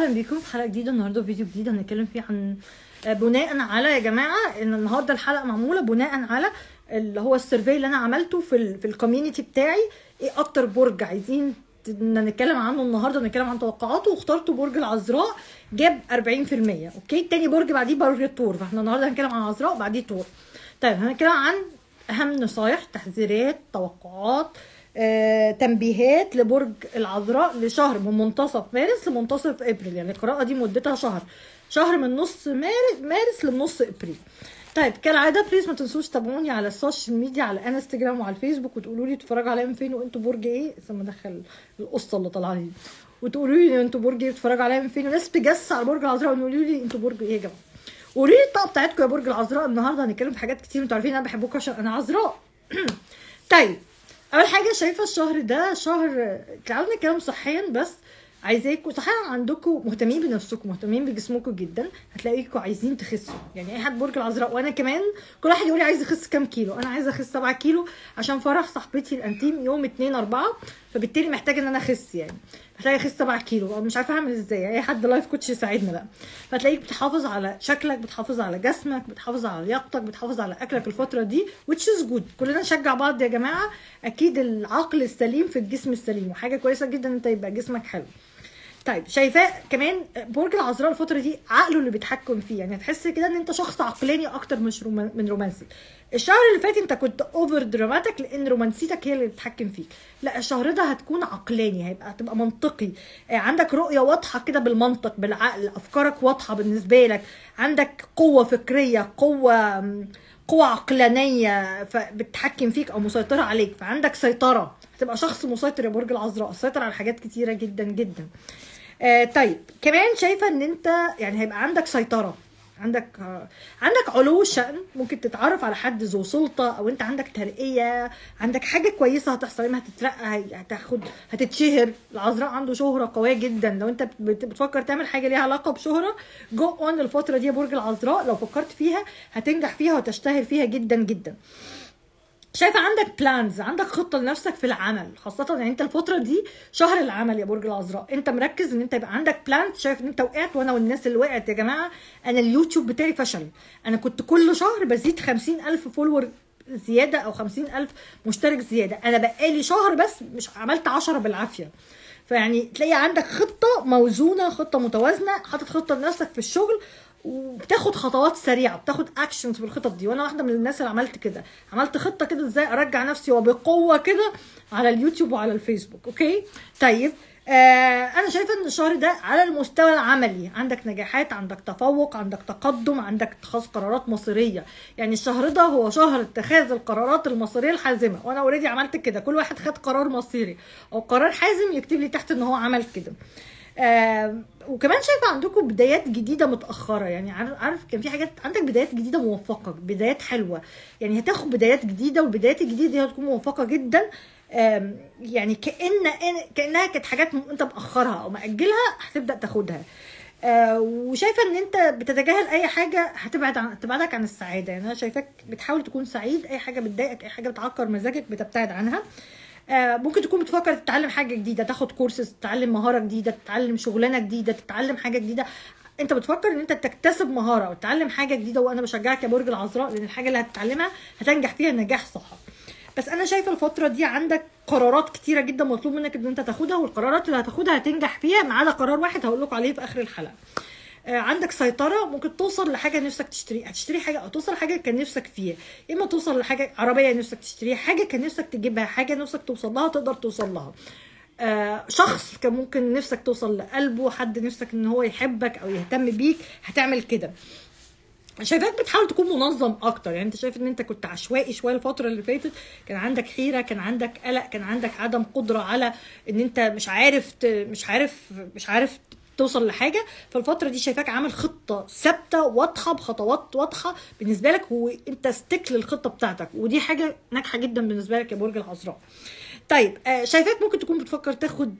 اهلا بيكم في حلقه جديده النهارده فيديو جديد هنتكلم فيه عن آه، بناء على يا جماعه ان النهارده الحلقه معموله بناء على اللي هو السيرفي اللي انا عملته في ال في الكوميونتي بتاعي ايه اكتر برج عايزين ت- إن نتكلم عنه النهارده نتكلم عن توقعاته واخترت برج العذراء جاب 40% اوكي تاني برج بعديه برج الثور فاحنا النهارده هنتكلم عن العذراء بعديه ثور طيب هنتكلم عن اهم نصايح تحذيرات توقعات آه، تنبيهات لبرج العذراء لشهر من منتصف مارس لمنتصف ابريل يعني القراءه دي مدتها شهر شهر من نص مارس مارس لنص ابريل طيب كالعاده بليز ما تنسوش تابعوني على السوشيال ميديا على انستجرام وعلى الفيسبوك وتقولوا لي تتفرجوا عليا من فين وانتوا برج ايه لسه مدخل القصه اللي طالعه لي وتقولوا لي انتوا برج ايه بتتفرجوا عليا من فين وناس تجس على برج العذراء ويقولوا لي انتوا برج ايه يا جماعه قولوا لي الطاقه بتاعتكم يا برج العذراء النهارده هنتكلم في حاجات كتير انتوا عارفين انا بحبكم عشان انا عذراء طيب اول حاجه شايفه الشهر ده شهر تعالوا نتكلم صحيا بس عايزاكم صحيا عندكم مهتمين بنفسكم مهتمين بجسمكم جدا هتلاقيكم عايزين تخسوا يعني اي حد برج العذراء وانا كمان كل واحد يقول لي عايز يخس كام كيلو انا عايزه اخس 7 كيلو عشان فرح صاحبتي الانتيم يوم 2 4 فبالتالي محتاجه ان انا اخس يعني محتاجه اخس 7 كيلو مش عارفه اعمل ازاي اي حد لايف كوتش يساعدنا بقى فتلاقيك بتحافظ على شكلك بتحافظ على جسمك بتحافظ على لياقتك بتحافظ على اكلك الفتره دي which is good كلنا نشجع بعض يا جماعه اكيد العقل السليم في الجسم السليم وحاجه كويسه جدا انت يبقى جسمك حلو طيب شايفاه كمان برج العذراء الفتره دي عقله اللي بيتحكم فيه يعني تحس كده ان انت شخص عقلاني اكتر مش روما- من رومانسي الشهر اللي فات انت كنت اوفر دراماتيك لان رومانسيتك هي اللي بتتحكم فيك لا الشهر ده هتكون عقلاني هيبقى هتبقى منطقي آه، عندك رؤيه واضحه كده بالمنطق بالعقل افكارك واضحه بالنسبه لك عندك قوه فكريه قوه قوة عقلانية فبتتحكم فيك أو مسيطرة عليك فعندك سيطرة هتبقى شخص مسيطر يا برج العذراء سيطر على حاجات كتيرة جدا جدا آه طيب كمان شايفه ان انت يعني هيبقى عندك سيطره عندك آه عندك علو شأن ممكن تتعرف على حد ذو سلطة أو أنت عندك ترقية عندك حاجة كويسة هتحصل إما هتترقى هي- هتاخد هتتشهر العذراء عنده شهرة قوية جدا لو أنت بت- بتفكر تعمل حاجة ليها علاقة بشهرة جو أون الفترة دي يا برج العذراء لو فكرت فيها هتنجح فيها وتشتهر فيها جدا جدا شايفه عندك بلانز عندك خطه لنفسك في العمل خاصه يعني انت الفتره دي شهر العمل يا برج العذراء انت مركز ان انت يبقى عندك بلانز شايف ان انت وقعت وانا والناس اللي وقعت يا جماعه انا اليوتيوب بتاعي فشل انا كنت كل شهر بزيد خمسين الف فولور زياده او خمسين الف مشترك زياده انا بقالي شهر بس مش عملت عشرة بالعافيه فيعني تلاقي عندك خطه موزونه خطه متوازنه حاطط خطه لنفسك في الشغل وبتاخد خطوات سريعه بتاخد اكشنز في الخطط دي وانا واحده من الناس اللي عملت كده عملت خطه كده ازاي ارجع نفسي وبقوه كده على اليوتيوب وعلى الفيسبوك اوكي طيب آه انا شايفه ان الشهر ده على المستوى العملي عندك نجاحات عندك تفوق عندك تقدم عندك اتخاذ قرارات مصيريه يعني الشهر ده هو شهر اتخاذ القرارات المصيريه الحازمه وانا اوريدي عملت كده كل واحد خد قرار مصيري او قرار حازم يكتب لي تحت ان هو عمل كده آه وكمان شايفه عندكم بدايات جديده متاخره يعني عارف عارف كان في حاجات عندك بدايات جديده موفقه بدايات حلوه يعني هتاخد بدايات جديده والبدايات الجديده دي هتكون موفقه جدا آم، يعني كان كانها كانت حاجات م- انت مأخرها او مأجلها هتبدا تاخدها آه، وشايفه ان انت بتتجاهل اي حاجه هتبعد عن تبعدك عن السعاده يعني انا شايفاك بتحاول تكون سعيد اي حاجه بتضايقك اي حاجه بتعكر مزاجك بتبتعد عنها آه، ممكن تكون بتفكر تتعلم حاجه جديده تاخد كورسز تتعلم مهاره جديده تتعلم شغلانه جديده تتعلم حاجه جديده انت بتفكر ان انت تكتسب مهاره او تتعلم حاجه جديده وانا بشجعك يا برج العذراء لان الحاجه اللي هتتعلمها هتنجح فيها نجاح صح بس انا شايفه الفتره دي عندك قرارات كتيره جدا مطلوب منك ان انت تاخدها والقرارات اللي هتاخدها هتنجح فيها ما عدا قرار واحد هقول لكم عليه في اخر الحلقه آه، عندك سيطره ممكن توصل لحاجه نفسك تشتري هتشتري حاجه او توصل لحاجه كان نفسك فيها يا اما توصل لحاجه عربيه نفسك تشتريها حاجه كان نفسك تجيبها حاجه نفسك توصل لها تقدر توصل لها آه شخص كان ممكن نفسك توصل لقلبه حد نفسك ان هو يحبك او يهتم بيك هتعمل كده شايفاك بتحاول تكون منظم اكتر يعني انت شايف ان انت كنت عشوائي شويه الفتره اللي فاتت كان عندك حيره كان عندك قلق كان عندك عدم قدره على ان انت مش عارف ت... مش عارف مش عارف توصل لحاجه فالفتره دي شايفاك عامل خطه ثابته واضحه بخطوات واضحه بالنسبه لك وانت ستيك للخطه بتاعتك ودي حاجه ناجحه جدا بالنسبه لك يا برج العذراء طيب آه، شايفاك ممكن تكون بتفكر تاخد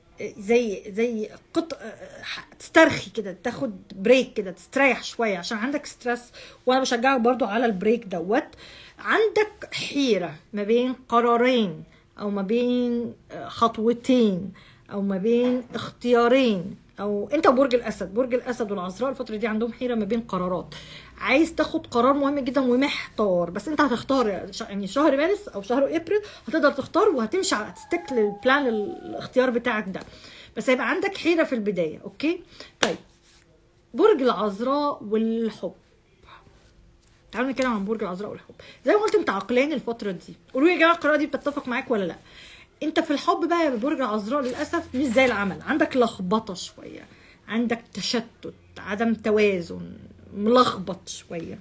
زي زي قط تسترخي كده تاخد بريك كده تستريح شويه عشان عندك ستريس وانا بشجعك برضو على البريك دوت عندك حيره ما بين قرارين او ما بين خطوتين او ما بين اختيارين او انت وبرج الاسد برج الاسد والعذراء الفتره دي عندهم حيره ما بين قرارات عايز تاخد قرار مهم جدا ومحتار بس انت هتختار يعني شهر مارس او شهر ابريل هتقدر تختار وهتمشي على هتستك للبلان الاختيار بتاعك ده بس هيبقى عندك حيره في البدايه اوكي طيب برج العذراء والحب تعالوا نتكلم عن برج العذراء والحب زي ما قلت انت عقلاني الفتره دي قولوا لي يا جماعه القراءه دي بتتفق معاك ولا لا انت في الحب بقى يا برج العذراء للاسف مش زي العمل عندك لخبطه شويه عندك تشتت عدم توازن ملخبط شويه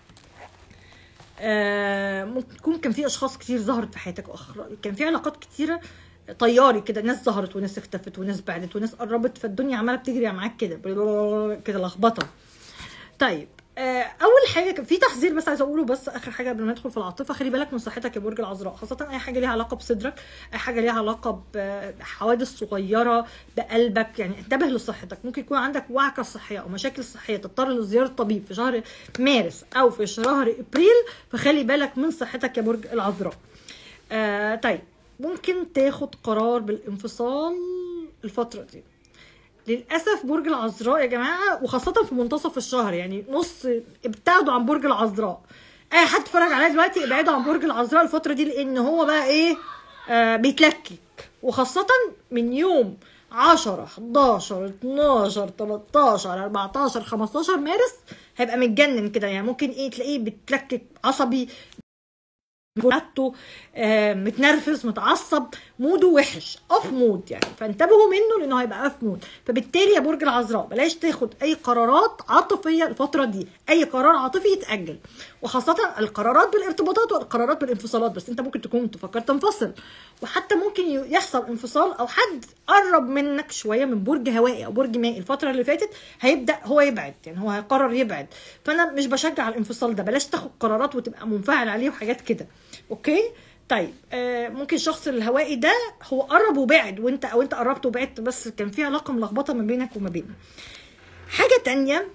آه ممكن يكون كان في اشخاص كتير ظهرت في حياتك اخرى كان في علاقات كتيره طياري كده ناس ظهرت وناس اختفت وناس بعدت وناس قربت فالدنيا عماله بتجري معاك كده كده لخبطه طيب آه، اول حاجه في تحذير بس عايزه اقوله بس اخر حاجه قبل ما ندخل في العاطفه خلي بالك من صحتك يا برج العذراء خاصه اي حاجه ليها علاقه بصدرك اي حاجه ليها علاقه بحوادث صغيره بقلبك يعني انتبه لصحتك ممكن يكون عندك وعكه صحيه او مشاكل صحيه تضطر لزياره طبيب في شهر مارس او في شهر ابريل فخلي بالك من صحتك يا برج العذراء آه طيب ممكن تاخد قرار بالانفصال الفتره دي للاسف برج العذراء يا جماعه وخاصه في منتصف الشهر يعني نص ابتعدوا عن برج العذراء اي حد اتفرج عليا دلوقتي ابعدوا عن برج العذراء الفتره دي لان هو بقى ايه آه بيتلكك وخاصه من يوم 10 11 12 13 14 15 مارس هيبقى متجنن كده يعني ممكن ايه تلاقيه بتلكك عصبي بتاعته آه متنرفز متعصب موده وحش اوف مود يعني فانتبهوا منه لانه هيبقى اوف مود فبالتالي يا برج العذراء بلاش تاخد اي قرارات عاطفيه الفتره دي اي قرار عاطفي يتاجل وخاصه القرارات بالارتباطات والقرارات بالانفصالات بس انت ممكن تكون تفكر تنفصل وحتى ممكن يحصل انفصال او حد قرب منك شويه من برج هوائي او برج مائي الفتره اللي فاتت هيبدا هو يبعد يعني هو هيقرر يبعد فانا مش بشجع الانفصال ده بلاش تاخد قرارات وتبقى منفعل عليه وحاجات كده اوكي طيب آه ممكن الشخص الهوائي ده هو قرب وبعد وانت او انت قربت وبعدت بس كان في علاقه ملخبطه ما بينك وما بينه حاجه تانية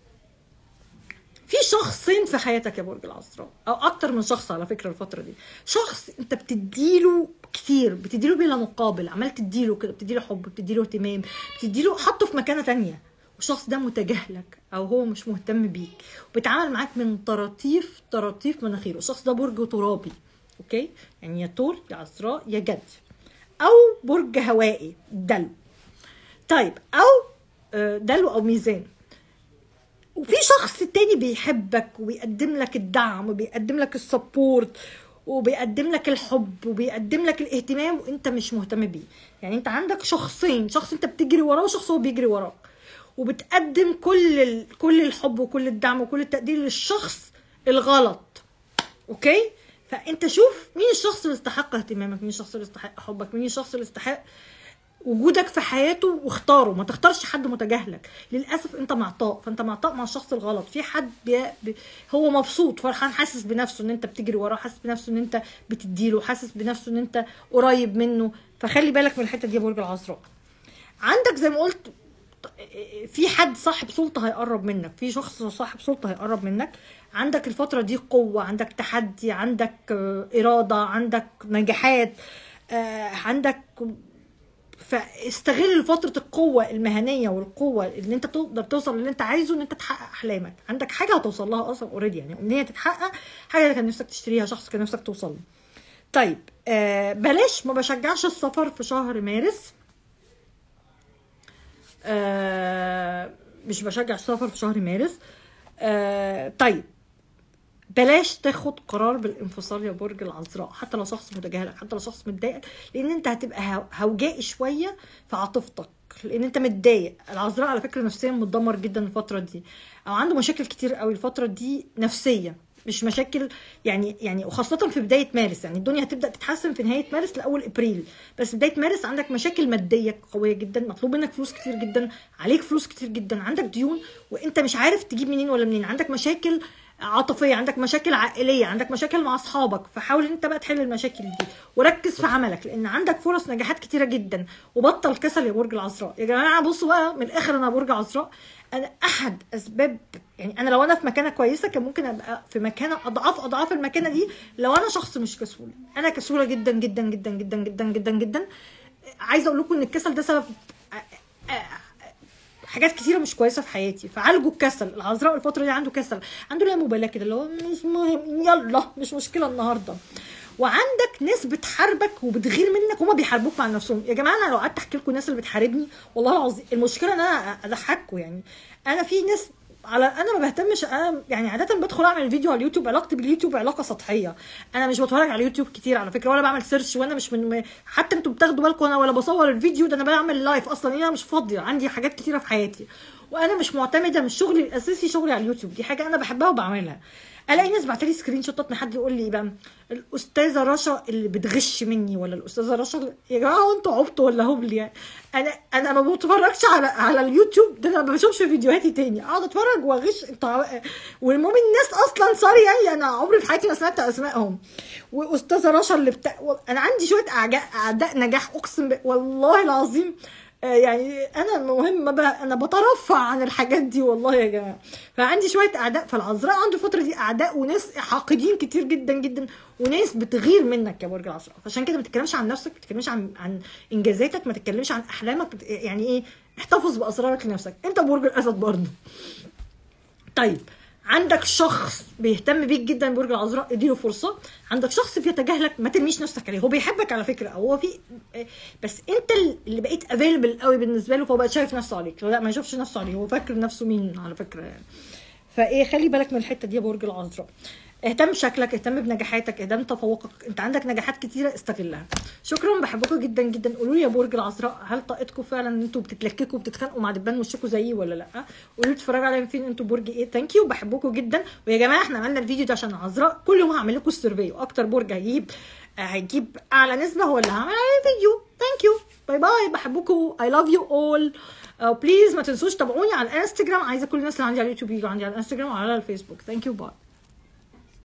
في شخصين في حياتك يا برج العذراء او اكتر من شخص على فكره الفتره دي شخص انت بتديله كتير بتديله بلا مقابل عمال تديله كده بتديله حب بتديله اهتمام بتديله حطه في مكانه تانية والشخص ده متجاهلك او هو مش مهتم بيك وبيتعامل معاك من طراطيف طراطيف مناخيره الشخص ده برج ترابي اوكي يعني يا طول يا عذراء يا جد او برج هوائي دلو طيب او آه، دلو او ميزان وفي شخص تاني بيحبك وبيقدم لك الدعم وبيقدم لك السبورت وبيقدم لك الحب وبيقدم لك الاهتمام وانت مش مهتم بيه يعني انت عندك شخصين شخص انت بتجري وراه وشخص هو بيجري وراك وبتقدم كل كل الحب وكل الدعم وكل التقدير للشخص الغلط اوكي فانت شوف مين الشخص اللي استحق اهتمامك مين الشخص اللي استحق حبك مين الشخص اللي استحق وجودك في حياته واختاره ما تختارش حد متجاهلك للاسف انت معطاء فانت معطاء مع الشخص الغلط في حد بي... بي... هو مبسوط فرحان حاسس بنفسه ان انت بتجري وراه حاسس بنفسه ان انت بتديله حاسس بنفسه ان انت قريب منه فخلي بالك من الحته دي يا برج العذراء عندك زي ما قلت في حد صاحب سلطه هيقرب منك في شخص صاحب سلطه هيقرب منك عندك الفتره دي قوه عندك تحدي عندك اراده عندك نجاحات آه، عندك فاستغل فتره القوه المهنيه والقوه اللي انت تقدر توصل للي انت عايزه ان انت تحقق احلامك عندك حاجه هتوصل لها اصلا اوريدي يعني امنيه تتحقق حاجه كان نفسك تشتريها شخص كان نفسك توصل له طيب آه بلاش ما بشجعش السفر في شهر مارس آه مش بشجع السفر في شهر مارس آه طيب بلاش تاخد قرار بالانفصال يا برج العذراء حتى لو شخص متجاهلك حتى لو شخص متضايق لان انت هتبقى هوجائي شويه في عاطفتك لان انت متضايق العذراء على فكره نفسيا متدمر جدا الفتره دي او عنده مشاكل كتير قوي الفتره دي نفسيه مش مشاكل يعني يعني وخاصه في بدايه مارس يعني الدنيا هتبدا تتحسن في نهايه مارس لاول ابريل بس بدايه مارس عندك مشاكل ماديه قويه جدا مطلوب منك فلوس كتير جدا عليك فلوس كتير جدا عندك ديون وانت مش عارف تجيب منين ولا منين عندك مشاكل عاطفيه عندك مشاكل عائليه عندك مشاكل مع اصحابك فحاول انت بقى تحل المشاكل دي وركز في عملك لان عندك فرص نجاحات كتيره جدا وبطل كسل يا برج العذراء يا جماعه بصوا بقى من الاخر انا برج عذراء انا احد اسباب يعني انا لو انا في مكانه كويسه كان ممكن ابقى في مكانه اضعاف اضعاف المكانه دي لو انا شخص مش كسول انا كسوله جدا جدا جدا جدا جدا جدا جدا عايزه اقول لكم ان الكسل ده سبب حاجات كتيره مش كويسه في حياتي فعالجوا الكسل العذراء الفتره دي عنده كسل عنده لا مبالاه كده اللي هو مش مهم يلا مش مشكله النهارده وعندك ناس بتحاربك وبتغير منك وما بيحاربوك مع نفسهم يا جماعه انا لو قعدت احكي لكم الناس اللي بتحاربني والله العظيم المشكله ان انا اضحككم يعني انا في ناس على انا ما بهتمش انا يعني عاده بدخل اعمل فيديو على اليوتيوب علاقتي باليوتيوب علاقه سطحيه انا مش بتفرج على اليوتيوب كتير على فكره ولا بعمل سيرش وانا مش من حتى انتوا بتاخدوا بالكم انا ولا بصور الفيديو ده انا بعمل لايف اصلا انا مش فاضيه عندي حاجات كتيره في حياتي وانا مش معتمده مش شغلي الاساسي شغلي على اليوتيوب دي حاجه انا بحبها وبعملها الاقي ناس بعتلي سكرين شوتات من حد يقول لي بقى الاستاذه رشا اللي بتغش مني ولا الاستاذه رشا اللي... يا جماعه هو انتوا عبطوا ولا هبل يعني انا انا ما بتفرجش على على اليوتيوب ده انا ما بشوفش فيديوهاتي تاني اقعد اتفرج واغش انت والمهم الناس اصلا سوري يعني انا عمري في حياتي ما سمعت اسمائهم واستاذه رشا اللي بتاع انا عندي شويه اعداء اعداء نجاح اقسم ب... والله العظيم يعني انا المهم بقى انا بترفع عن الحاجات دي والله يا جماعه فعندي شويه اعداء فالعذراء عنده الفتره دي اعداء وناس حاقدين كتير جدا جدا وناس بتغير منك يا برج العذراء فعشان كده ما تتكلمش عن نفسك ما تتكلمش عن عن انجازاتك ما تتكلمش عن احلامك يعني ايه احتفظ باسرارك لنفسك انت برج الاسد برضه طيب عندك شخص بيهتم بيك جدا برج العذراء اديله فرصه عندك شخص بيتجاهلك ما ترميش نفسك عليه هو بيحبك على فكره هو في بس انت اللي بقيت افيلبل قوي بالنسبه له فهو بقى شايف نفسه عليك لا ما يشوفش نفسه عليه هو فاكر نفسه مين على فكره يعني فايه خلي بالك من الحته دي يا برج العذراء اهتم بشكلك اهتم بنجاحاتك اهتم تفوقك انت عندك نجاحات كتيره استغلها شكرا بحبكم جدا جدا قولوا لي يا برج العذراء هل طاقتكم فعلا ان انتوا بتتلككوا وبتتخانقوا مع دبان وشكوا زيي ولا لا قولوا لي اتفرجوا عليا فين انتوا برج ايه ثانك يو بحبكم جدا ويا جماعه احنا عملنا الفيديو ده عشان العذراء كل يوم هعمل لكم السيرفي واكتر برج هيجيب هيجيب اعلى نسبه هو اللي هعمل عليه فيديو ثانك يو باي باي بحبكم اي لاف يو اول بليز ما تنسوش تابعوني على الانستجرام عايزه كل الناس اللي عندي على اليوتيوب يجوا عندي على الانستجرام وعلى الفيسبوك ثانك يو باي